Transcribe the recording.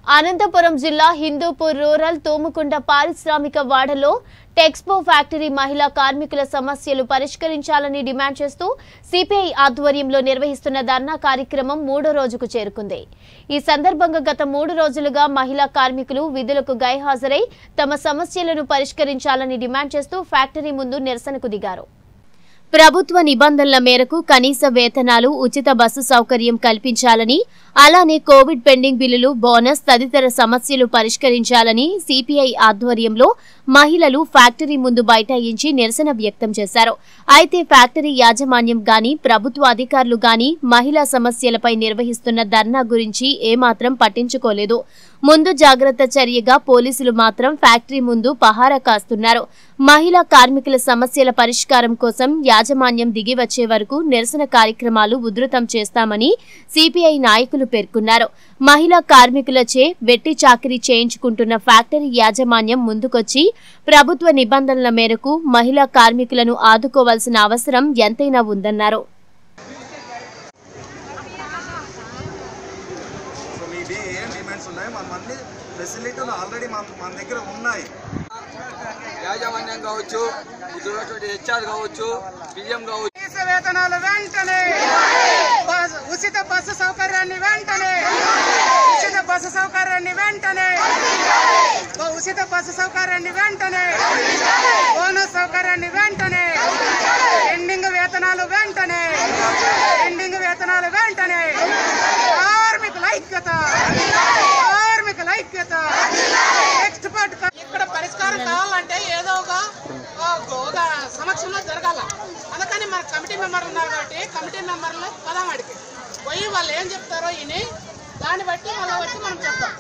అనంతపురం జిల్లా హిందూపూర్ రూరల్ తూముకుంట పారిశ్రామిక వాడలో టెక్స్పో ఫ్యాక్టరీ మహిళా కార్మికుల సమస్యలు పరిష్కరించాలని డిమాండ్ చేస్తూ సిపిఐ ఆధ్వర్యంలో నిర్వహిస్తున్న ధర్నా కార్యక్రమం మూడో రోజుకు చేరుకుంది ఈ సందర్భంగా గత మూడు రోజులుగా మహిళా కార్మికులు విధులకు గైహాజరై తమ సమస్యలను పరిష్కరించాలని డిమాండ్ చేస్తూ ఫ్యాక్టరీ ముందు నిరసనకు దిగారు ప్రభుత్వ నిబంధనల మేరకు కనీస వేతనాలు ఉచిత బస్సు సౌకర్యం కల్పించాలని అలానే కోవిడ్ పెండింగ్ బిల్లులు బోనస్ తదితర సమస్యలు పరిష్కరించాలని సిపిఐ ఆధ్వర్యంలో మహిళలు ఫ్యాక్టరీ ముందు బైఠాయించి నిరసన వ్యక్తం చేశారు అయితే ఫ్యాక్టరీ యాజమాన్యం గాని ప్రభుత్వ అధికారులు గాని మహిళా సమస్యలపై నిర్వహిస్తున్న ధర్నా గురించి ఏమాత్రం పట్టించుకోలేదు ముందు జాగ్రత్త చర్యగా పోలీసులు మాత్రం ఫ్యాక్టరీ ముందు పహారా కాస్తున్నారు మహిళా కార్మికుల సమస్యల పరిష్కారం కోసం యాజమాన్యం దిగి వచ్చే వరకు నిరసన కార్యక్రమాలు ఉధృతం చేస్తామని సిపిఐ నాయకులు పేర్కొన్నారు మహిళా కార్మికులచే వెట్టి చాకిరీ చేయించుకుంటున్న ఫ్యాక్టరీ యాజమాన్యం ముందుకొచ్చి ప్రభుత్వ నిబంధనల మేరకు మహిళా కార్మికులను ఆదుకోవాల్సిన అవసరం ఎంతైనా ఉందన్నారు సో మీ డి ఏం డిమాండ్స్ ఉన్నాయి మన అన్ని ఫెసిలిటీలు ఆల్రెడీ మన మన దగ్గర ఉన్నాయి యాజమాన్యం కావచ్చు ఇటువంటి హెచ్ఆర్ కావచ్చు బియ్యం కావచ్చు కనీస వేతనాలు వెంటనే బస్- ఉచిత బస్సు సౌకర్యాన్ని వెంటనే ఉచిత బస్సు సౌకర్యాన్ని వెంటనే బ- ఉచిత బస్సు సౌకర్యాన్ని వెంటనే బోనస్ సౌకర్యాన్ని వెంటనే ఎండింగ్ వేతనాలు వెంటనే ఎండింగ్ వేతనాలు వెంటనే కార్మికుల ఐక్యత కార్మికుల ఐక్యత నెక్స్ట్ పార్ట్ ఇక్కడ పరిష్కారం కావాలంటే ఏదో ఒక ఒక సమక్షంలో జరగాల అందుకని మన కమిటీ మెంబర్లు ఉన్నారు కాబట్టి కమిటీ మెంబర్లు పదాం అడిగి పోయి వాళ్ళు ఏం చెప్తారో విని దాన్ని బట్టి వాళ్ళ బట్టి మనం చెప్తాం